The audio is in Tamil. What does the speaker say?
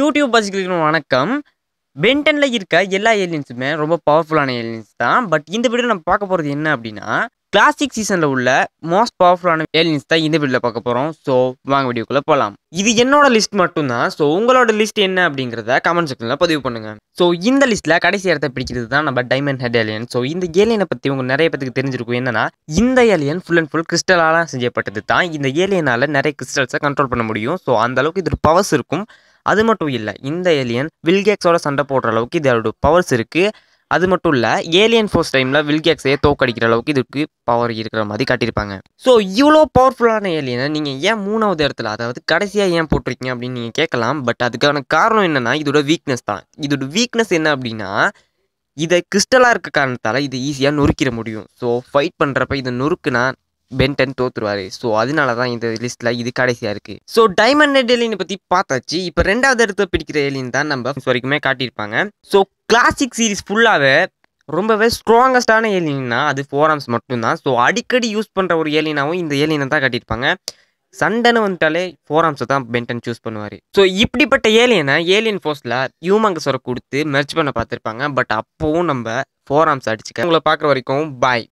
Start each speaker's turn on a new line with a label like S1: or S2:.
S1: யூடியூப் பசிகளுக்கு வணக்கம் பென்டன்ல இருக்க எல்லா ஏலியன்ஸுமே ரொம்ப பவர்ஃபுல்லான ஏலியன்ஸ் தான் பட் இந்த வீடியோ நம்ம பார்க்க போகிறது என்ன அப்படின்னா கிளாசிக் சீசனில் உள்ள மோஸ்ட் பவர்ஃபுல்லான ஏலியன்ஸ் தான் இந்த வீடியோவில் பார்க்க போகிறோம் ஸோ வாங்க வீடியோக்குள்ளே போகலாம் இது என்னோட லிஸ்ட் மட்டும்தான் ஸோ உங்களோட லிஸ்ட் என்ன அப்படிங்கிறத கமெண்ட் செக்ஷனில் பதிவு பண்ணுங்க ஸோ இந்த லிஸ்ட்டில் கடைசி இடத்த பிடிக்கிறது தான் நம்ம டைமண்ட் ஹெட் ஏலியன் ஸோ இந்த ஏலியனை பற்றி உங்க நிறைய பேருக்கு தெரிஞ்சிருக்கும் என்னன்னா இந்த ஏலியன் ஃபுல் அண்ட் ஃபுல் கிறிஸ்டலால செய்யப்பட்டது தான் இந்த ஏலியனால் நிறைய கிறிஸ்டல்ஸை கண்ட்ரோல் பண்ண முடியும் ஸோ அந்த அளவுக்கு இது பவர்ஸ் இருக்கும் அது மட்டும் இல்லை இந்த ஏலியன் வில்கேக்ஸோட சண்டை போடுற அளவுக்கு இதோட பவர்ஸ் இருக்குது அது மட்டும் இல்லை ஏலியன் ஃபோர்ஸ் டைமில் வில்கேக்ஸையே தோக்கடிக்கிற அளவுக்கு இதுக்கு பவர் இருக்கிற மாதிரி காட்டியிருப்பாங்க ஸோ இவ்வளோ பவர்ஃபுல்லான ஏலியனை நீங்கள் ஏன் மூணாவது இடத்துல அதாவது கடைசியாக ஏன் போட்டிருக்கீங்க அப்படின்னு நீங்கள் கேட்கலாம் பட் அதுக்கான காரணம் என்னென்னா இதோட வீக்னஸ் தான் இதோட வீக்னஸ் என்ன அப்படின்னா இதை கிறிஸ்டலாக இருக்க காரணத்தால் இது ஈஸியாக நொறுக்கிற முடியும் ஸோ ஃபைட் பண்ணுறப்ப இதை நொறுக்குனா பென்டன் தோத்துருவாரு ஸோ அதனால தான் இந்த லிஸ்ட்டில் இது கடைசியாக இருக்குது ஸோ டைமண்ட் ஹெட் ஏலியனை பற்றி பார்த்தாச்சு இப்போ ரெண்டாவது இடத்த பிடிக்கிற ஏலியன் தான் நம்ம வரைக்குமே காட்டியிருப்பாங்க ஸோ கிளாசிக் சீரிஸ் ஃபுல்லாகவே ரொம்பவே ஸ்ட்ராங்கஸ்டான ஏலியன்னா அது ஃபோராம்ஸ் மட்டும்தான் ஸோ அடிக்கடி யூஸ் பண்ணுற ஒரு ஏலியனாகவும் இந்த ஏலியனை தான் காட்டியிருப்பாங்க சண்டைன்னு வந்துட்டாலே ஃபோராம்ஸை தான் பென்டன் சூஸ் பண்ணுவார் ஸோ இப்படிப்பட்ட ஏலியனை ஏலியன் ஃபோர்ஸில் ஹியூமங்கஸோட கொடுத்து மெர்ச் பண்ண பார்த்துருப்பாங்க பட் அப்போவும் நம்ம ஃபோராம்ஸ் அடிச்சுக்க உங்களை பார்க்குற வரைக்கும் பாய்